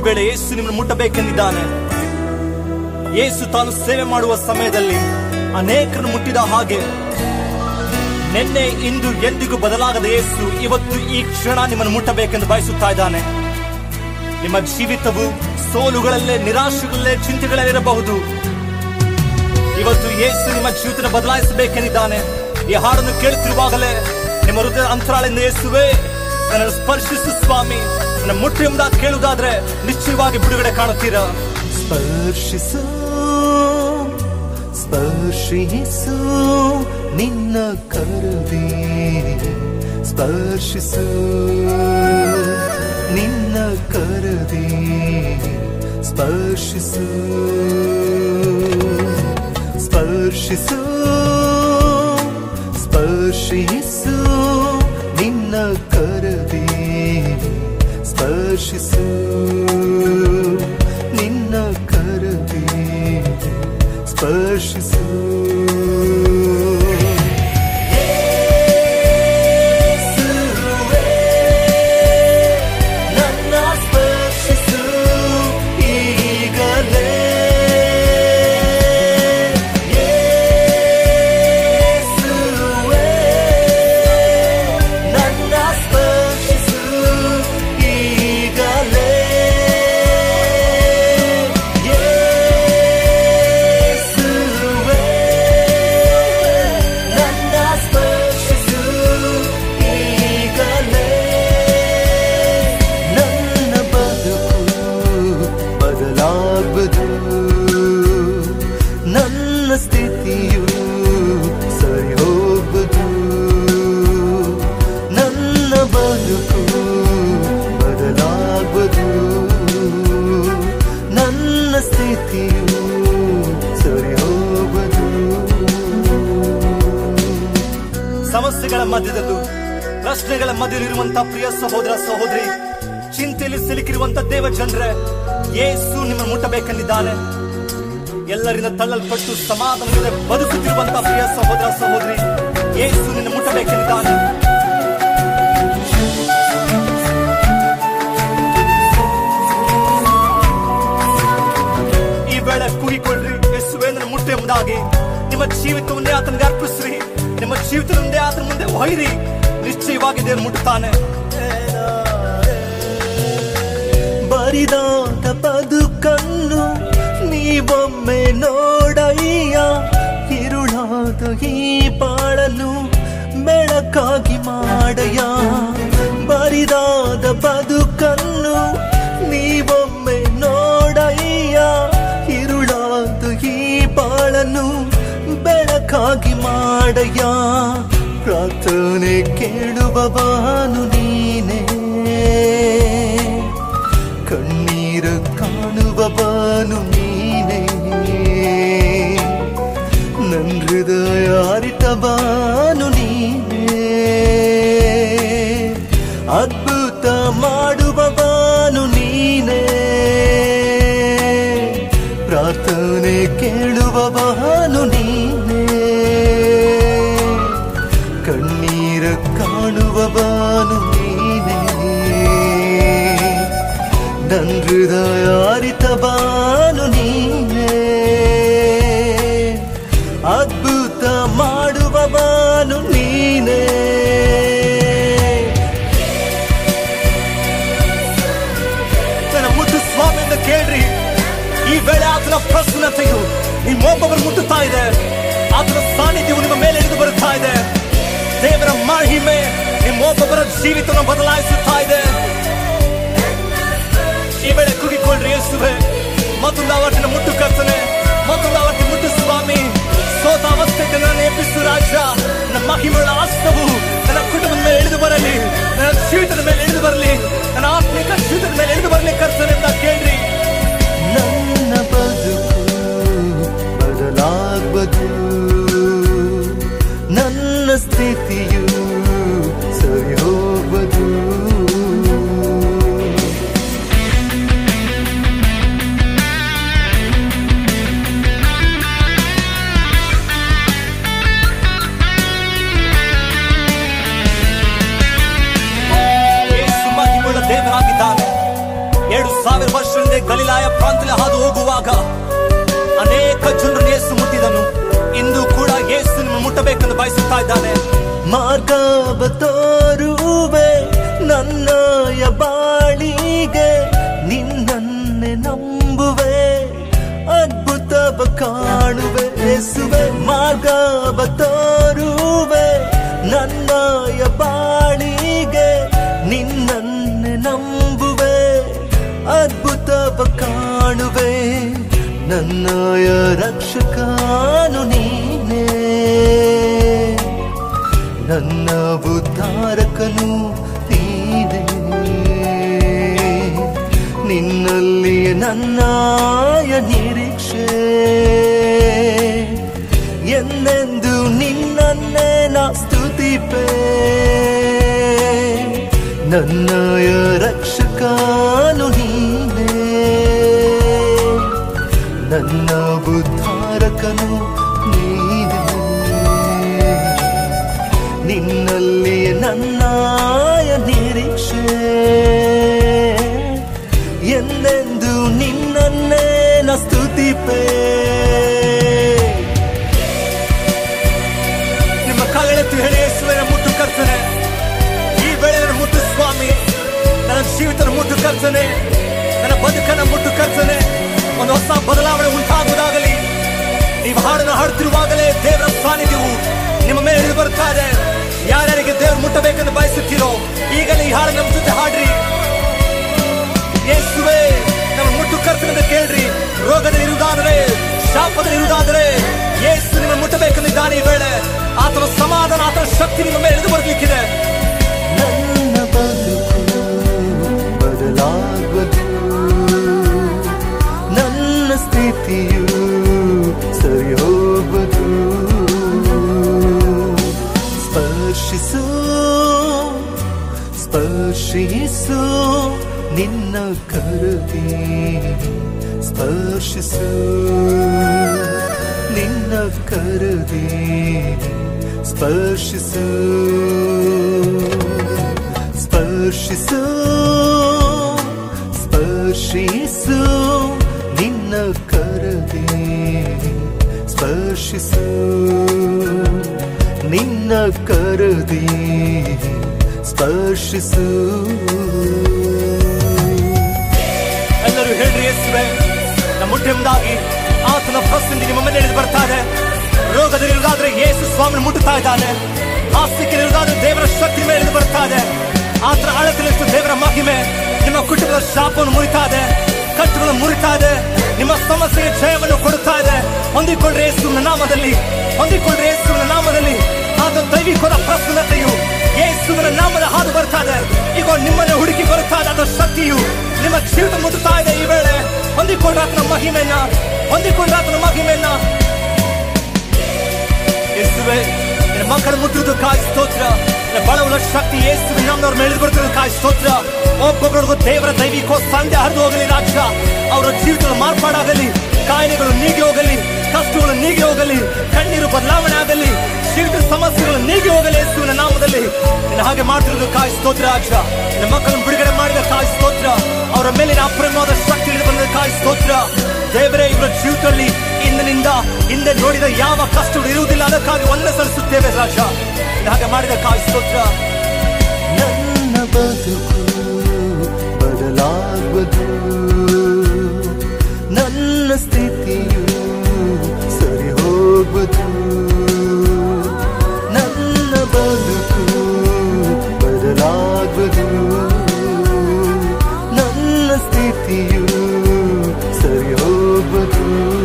ವೇಳೆ ಯೇಸು ನಿಮ್ಮನ್ನು ಮುಟ್ಟಬೇಕೆಂದಿದ್ದಾನೆ ಯೇಸು ತಾನು ಸೇವೆ ಮಾಡುವ ಸಮಯದಲ್ಲಿ ಅನೇಕರನ್ನು ಮುಟ್ಟಿದ ಹಾಗೆ ನಿನ್ನೆ ಇಂದು ಎಂದಿಗೂ ಬದಲಾಗದ ಯೇಸು ಇವತ್ತು ಈ ಕ್ಷಣ ನಿಮ್ಮನ್ನು ಮುಟ್ಟಬೇಕೆಂದು ಬಯಸುತ್ತಾ ಇದ್ದಾನೆ ನಿಮ್ಮ ಜೀವಿತವು ಸೋಲುಗಳಲ್ಲೇ ನಿರಾಶೆಗಳಲ್ಲೇ ಚಿಂತೆಗಳಲ್ಲಿರಬಹುದು ಇವತ್ತು ಯೇಸು ನಿಮ್ಮ ಜೀವಿತ ಬದಲಾಯಿಸಬೇಕೆಂದಿದ್ದಾನೆ ಈ ಹಾಡನ್ನು ಕೇಳುತ್ತಿರುವಾಗಲೇ ನಿಮ್ಮ ಹೃದಯ ಅಂತರಾಳಿಂದ ಯೇಸುವೆ ನನ್ನನ್ನು ಸ್ಪರ್ಶಿಸು ಸ್ವಾಮಿ ನನ್ನ ಮುಟ್ಟು ಎಂಬುದಾಗಿ ಕೇಳುವುದಾದ್ರೆ ನಿಶ್ಚಯವಾಗಿ ಬಿಡುಗಡೆ ಕಾಣುತ್ತೀರಾ ಸ್ಪರ್ಶಿಸು ಸ್ಪರ್ಶಿಸು ನಿನ್ನ ಕರುದೇ ಸ್ಪರ್ಶಿಸು ನಿನ್ನ ಕರುದೇ ಸ್ಪರ್ಶಿಸು ಸ್ಪರ್ಶಿಸು ಸ್ಪರ್ಶಿಸು ನಿನ್ನ ಕರದೇ ಸ್ಪರ್ಶಿಸು ನಿನ್ನ ಕರದೇ ಸ್ಪರ್ಶಿಸು ಯೇಸುವೇ, ನನ್ನ ಸ್ಪರ್ಶಿಸು ಈಗಲೇ ಯೇಸುವೇ, ನನ್ನ ಸ್ಪರ್ಶಿಸು ಈಗಲೇ ಯೇಸುವೇ, ನನ್ನ ಸ್ಪರ್ಶಿಸು ಈಗಲೇ ನನ್ನ ಬದುಕು ಬದಲಾಗುವುದು ನನ್ನ ಸ್ಥಿತಿಯು ಸರಿ ಹೋಗುವುದು ನನ್ನ ಬದುಕು ಬದಲಾಗುವುದು ನನ್ನ ಸ್ಥಿತಿಯು ಸರಿ ಹೋಗುವುದು ಸಮಸ್ಯೆಗಳ ಮಧ್ಯದಲ್ಲೂ ಪ್ರಶ್ನೆಗಳ ಮಧ್ಯದಲ್ಲಿರುವಂತಹ ಪ್ರಿಯ ಸಹೋದರ ಸಹೋದರಿ ಚಿಂತೆಯಲ್ಲಿ ಸಿಲುಕಿರುವಂತ ದೇವ ಜನರೇ ಯೇಸು ನಿಮ್ಮನ್ನು ಮುಟ್ಟಬೇಕೆಂದಿದ್ದಾನೆ ಎಲ್ಲರಿಂದ ತಳ್ಳಲ್ಪಟ್ಟು ಸಮಾಧಾನದಿಂದ ಬದುಕುತ್ತಿರುವಂತಹ ಪ್ರಿಯ ಸಹೋದರ ಸಹೋದರಿ ಯೇಸು ನಿನ್ನ ಮುಟ್ಟಬೇಕೆಂದಿದ್ದಾನೆ ಈ ವೇಳೆ ಕೂಗಿಕೊಳ್ಳ್ರಿ ಯೇಸುವೇ ನನ್ನ ಮುಟ್ಟೆ ಎಂಬುದಾಗಿ ನಿಮ್ಮ ಜೀವಿತವನ್ನೇ ಆತನಿಗೆ ಅರ್ಪಿಸ್ರಿ ನಿಮ್ಮ ಜೀವಿತವನ್ನೇ ಆತನ ಮುಂದೆ ಒಯ್ಯಿರಿ ನಿಶ್ಚಯವಾಗಿ ದೇವರು ಮುಟ್ಟುತ್ತಾನೆ ಬರಿದಾದ ಬದುಕನ್ನು ನೀವೊಮ್ಮೆ ನೋಡಯ್ಯ ಇರುಳಾದ ಈ ಬಾಳನ್ನು ಬೆಳಕಾಗಿ ಮಾಡಯ್ಯ ಬರಿದಾದ ಬದುಕನ್ನು ನೀವೊಮ್ಮೆ ನೋಡಯ್ಯ ಇರುಳಾದ ಈ ಬಾಳನ್ನು ಬೆಳಕಾಗಿ ಮಾಡಯ್ಯ ಪ್ರಾರ್ಥನೆ ಕೇಳುವವನು ನೀನೇ ಕಣ್ಣೀರು ಕಾಣುವವನು ನೀನೇ ನನ್ನ ಹೃದಯ ಅರಿತವನು ನೀನೇ ಅದ್ಭುತ ಮಾಡುವವನು ನೀನೇ ಪ್ರಾರ್ಥನೆ ಕೇಳುವವನು ನೀನೇ ಕಣ್ಣೀರ ಕಾಣುವವನು ನೀನೇ ನನ್ನ ಹೃದಯ ಅರಿತವನು ನೀನೇ ಅದ್ಭುತ ಮಾಡುವವನು ನೀನೇ ನನ್ನ ಮುದ್ದು ಸ್ವಾಮಿ ಅಂತ ಕೇಳ್ರಿ ಈ ವೇಳೆ ಆತನ ಪ್ರಸನ್ನತೆಯು ನಿಮ್ಮೊಬ್ಬೊಬ್ಬರು ಮುಟ್ಟುತ್ತಾ ಇದೆ ಆತನ ಸಾನ್ನಿಧ್ಯವು ನಿಮ್ಮ ಮೇಲೆ ಇಳಿದು ಬರುತ್ತಾ ಇದೆ ದೇವರ ಮಹಿಮೆ ನಿಮ್ಮೊಬ್ಬೊಬ್ಬರ ಜೀವಿತವನ್ನು ಬದಲಾಯಿಸುತ್ತಾ ಇದೆ ಈ ವೇಳೆ ಕುಗಿಕೊಳ್ಳ್ರಿ ಯೇಸುವೆ ಮತ್ತೊಂದು ಆವರ್ತಿನ ಮುಟ್ಟು ಕರ್ತನೆ ಮತ್ತೊಂದು ಆವರ್ತಿ ಮುಟ್ಟು ಸ್ವಾಮಿ ಸೋತ ಅವಸ್ಥೆಗೆ ನನ್ನ ಎಬ್ಬಿಸು ರಾಜ ನನ್ನ ಮಹಿಮೆಗಳ ಆಸ್ತವು ನನ್ನ ಕುಟುಂಬದ ಮೇಲೆ ಇಳಿದು ಬರಲಿ ನನ್ನ ಜೀವಿತದ ಮೇಲೆ ಇಳಿದು ಬರಲಿ ನನ್ನ ಆತ್ಮಿಕ ಜೀವಿತದ ಮೇಲೆ ಇಳಿದು ಬರಲಿ ಕರ್ತನೆ ಅಂತ ಕೇಳ್ರಿ ನನ್ನ ಬದುಕು ಬದಲಾಗುವುದು ನನ್ನ ಸ್ಥಿತಿಯು ಸರಿ ಹೋಗುವುದು ಎರಡು ಸಾವಿರ ವರ್ಷದಿಂದ ಗಲಿಲಾಯ ಪ್ರಾಂತ್ಯ ಹಾದು ಹೋಗುವಾಗ ಅನೇಕ ಜನರನ್ನು ಯೇಸು ಮುಟ್ಟಿದನು ಇಂದು ಕೂಡ ಯೇಸು ನಿಮ್ಮ ಮುಟ್ಟಬೇಕೆಂದು ಬಯಸುತ್ತಾ ಇದ್ದಾನೆ ಮಾರ್ಗವ ತೋರುವೆ ನನ್ನಯ ಬಾಳಿಗೆ ನಿನ್ನನ್ನೇ ನಂಬುವೆ ಅದ್ಭುತವ ಕಾಣುವೆ ಯೇಸುವೆ ಮಾರ್ಗವ ತೋರುವೆ ನನ್ನಯ ಬಾಳಿಗೆ ನಿನ್ನನ್ನೇ ನಂಬುವೆ ಅದ್ಭುತವ ಕಾಣುವೆ ನನ್ನಯ ರಕ್ಷಕಾನು ನೀನೇ ನನ್ನ ಉದ್ಧಾರಕನು ನೀನೇ ನಿನ್ನಲ್ಲಿ ನನ್ನಾಯ ನಿರೀಕ್ಷೆ ಎಂದೆಂದು ನಿನ್ನನ್ನೇ ನಾ ಸ್ತುತಿಪೆ ನನ್ನಯ ರಕ್ಷಕಾನು ನೀನೇ ನನ್ನ ಉದ್ಧಾರಕನು ನೀನೇ ನಿನ್ನಲ್ಲಿ ನನ್ನಾಯ ನಿರೀಕ್ಷೆ ಎಂದೆಂದು ನಿನ್ನನ್ನೇ ನ ಸ್ತುತಿಪೇ ನಿಮ್ಮ ಕಾಲೆತ್ತಿ ಹೇಳಿ ಯೇಸುವಿನ ಮುಟ್ಟು ಕರ್ತನೆ ಈ ವೇಳೆ ನನ್ನ ಮುಟ್ಟು ಸ್ವಾಮಿ ನನ್ನ ಜೀವಿತನ ಮುಟ್ಟು ಕರ್ತನೆ ನನ್ನ ಬದುಕನ್ನ ಮುಟ್ಟು ಕರ್ತನೆ ಒಂದು ಹೊಸ ಬದಲಾವಣೆ ಉಂಟಾಗುವುದಾಗಲಿ ನೀವು ಹಾಡನ್ನು ಹಾಡುತ್ತಿರುವಾಗಲೇ ದೇವರ ಸಾನ್ನಿಧ್ಯವು ನಿಮ್ಮ ಮೇಲೆ ಇಳಿದು ಬರ್ತಾ ಇದೆ ಯಾರ್ಯಾರಿಗೆ ದೇವರು ಮುಟ್ಟಬೇಕೆಂದು ಬಯಸುತ್ತೀರೋ ಈಗಲೇ ಈ ಹಾಡು ನಮ್ಮ ಜೊತೆ ಹಾಡ್ರಿ ಯೇಸುವೆ ನಮ್ಮ ಮುಟ್ಟು ಕರ್ತನೆಂದು ಕೇಳ್ರಿ ರೋಗದಲ್ಲಿ ಇರುವುದಾದರೆ ಶಾಪದಲ್ಲಿ ಇರುವುದಾದರೆ ಯೇಸು ನಿಮ್ಮ ಮುಟ್ಟಬೇಕೆಂದಿದ್ದಾನೆ ಈ ವೇಳೆ ಆತನ ಸಮಾಧಾನ ಆತನ ಶಕ್ತಿ ನಿಮ್ಮ ಮೇಲೆ ಇಳಿದು ಬರಲಿಕ್ಕಿದೆ ನನ್ನ ಬದುಕು ಬದಲಾಗುವುದು ನನ್ನ ಸ್ಥಿತಿಯು ಸರಿ ಹೋಗುವುದು ಸ್ಪರ್ಶಿಸು ಸ್ಪರ್ಶಿಸು ನಿನ್ನ ಕರುದಿ ಸ್ಪರ್ಶಿಸು ನಿನ್ನ ಕರುದಿ ಸ್ಪರ್ಶಿಸು ಸ್ಪರ್ಶಿಸು ಸ್ಪರ್ಶಿಸು ನಿನ್ನ ಕರದಿ ಸ್ಪರ್ಶಿಸು ನಿನ್ನ ಕರದಿ ಸ್ಪರ್ಶಿಸು ಎಲ್ಲರೂ ಹೇಳ್ರಿ ಯೇಸುವೆ ನಮ್ಮ ಮುಟ್ಟೆಂಬುದಾಗಿ ಆತನ ಪ್ರಸಂಗಿ ನಿಮ್ಮ ಮೇಲೆ ಇಳಿದು ಬರ್ತಾ ಇದೆ ರೋಗದಲ್ಲಿ ಇರುವುದಾದ್ರೆ ಯೇಸು ಸ್ವಾಮಿ ಮುಟ್ಟುತ್ತಾ ಇದ್ದಾನೆ ಆಸ್ತಿಕೆ ಇರುವುದಾದ್ರೆ ದೇವರ ಶಕ್ತಿ ಮೇಲೆ ಇಳಿದು ಬರ್ತಾ ಇದೆ ಆತನ ಅಳತಲಿಷ್ಟು ದೇವರ ಮಹಿಮೆ ನಿಮ್ಮ ಕುಟುಂಬದ ಶಾಪವನ್ನು ಮುರಿತಾ ಇದೆ ಕಟ್ಟುಗಳನ್ನು ಮುರಿತಾ ಇದೆ ನಿಮ್ಮ ಸಮಸ್ಯೆಗೆ ಜಯವನ್ನು ಕೊಡುತ್ತಾ ಇದೆ ಹೊಂದಿಕೊಂಡ್ರೆ ಯೇಸುವಿನ ನಾಮದಲ್ಲಿ ಹೊಂದಿಕೊಂಡ್ರೆ ಯೇಸುವಿನ ನಾಮದಲ್ಲಿ ಆತ ದೈವಿಕದ ಪ್ರಸನ್ನತೆಯು ಯೇಸುವಿನ ನಾಮದ ಹಾದು ಬರ್ತಾ ಇದೆ ಈಗ ನಿಮ್ಮನ್ನ ಹುಡುಕಿ ಬರುತ್ತಾ ಇದೆ ಅದರ ಶಕ್ತಿಯು ನಿಮ್ಮ ಜೀವಿತ ಮುಟ್ಟುತ್ತಾ ಇದೆ ಈ ವೇಳೆ ಹೊಂದಿಕೊಂಡ್ರೆ ಆತನ ಮಹಿಮೆಯನ್ನ ಹೊಂದಿಕೊಂಡ್ರೆ ಆತನ ಮಹಿಮೆಯನ್ನ ಯೇಸುವೆ ನಿನ್ನ ಮಕ್ಕಳು ಮುಟ್ಟಿರುವುದಕ್ಕಾಗಿ ಸ್ತೋತ್ರ ನಿನ್ನ ಬಲವುಳ್ಳ ಶಕ್ತಿ ಯೇಸುವಿನ ನಮ್ಮನವ್ರ ಮೇಲೆ ಬರುತ್ತಿರೋದಕ್ಕಾಗಿ ಸ್ತೋತ್ರ ಒಬ್ಬೊಬ್ಬರಿಗೂ ದೇವರ ದೈವಿಕೋ ಸಂಧ್ಯಾ ಹರಿದು ಹೋಗಲಿ ರಾಜ್ಯ ಅವರ ಜೀವಿತಗಳು ಮಾರ್ಪಾಡಾಗಲಿ ಕಾಯಿಲೆಗಳು ನೀಗಿ ಹೋಗಲಿ ಕಷ್ಟಗಳು ನೀಗಿ ಹೋಗಲಿ ಕಣ್ಣೀರು ಬದಲಾವಣೆ ಆಗಲಿ ಜೀವಿತ ಸಮಸ್ಯೆಗಳು ನೀಗಿ ಹೋಗಲಿ ಯೇಸುವಿನ ನಾಮದಲ್ಲಿ ನಿನ್ನ ಹಾಗೆ ಮಾಡ್ತಿರೋದಕ್ಕಾಗಿ ಸ್ತೋತ್ರ ರಾಜ್ಯ ನಿನ್ನ ಮಕ್ಕಳನ್ನು ಬಿಡುಗಡೆ ಮಾಡಿದ ಕಾಯಿ ಸ್ತೋತ್ರ ಅವರ ಮೇಲಿನ ಅಪ್ರಮವಾದ ಶಕ್ತಿ ಇಳಿದು ಬಂದದಕ್ಕಾಗಿ ಸ್ತೋತ್ರ ದೇವರೇ ಇವರ ಜೀವಿತದಲ್ಲಿ ಇಂದಿನಿಂದ ಹಿಂದೆ ನೋಡಿದ ಯಾವ ಕಷ್ಟಗಳು ಇರುವುದಿಲ್ಲ ಅದಕ್ಕಾಗಿ ಒಂದೇ ಸಲ್ಲಿಸುತ್ತೇವೆ ರಾಜ ಇದು ಹಾಗೆ ಮಾಡಿದ ಕಾಯಿ ಸ್ತೋತ್ರ ನನ್ನ ಬದುಕು ಬದಲಾಗುವುದು ನನ್ನ ಸ್ಥಿತಿಯು ಸರಿ ಹೋಗುವುದು ನನ್ನ ಬದುಕು ಬದಲಾಗುವುದು ನನ್ನ ಸ್ಥಿತಿಯು ಸರಿ ಹೋಗುವುದು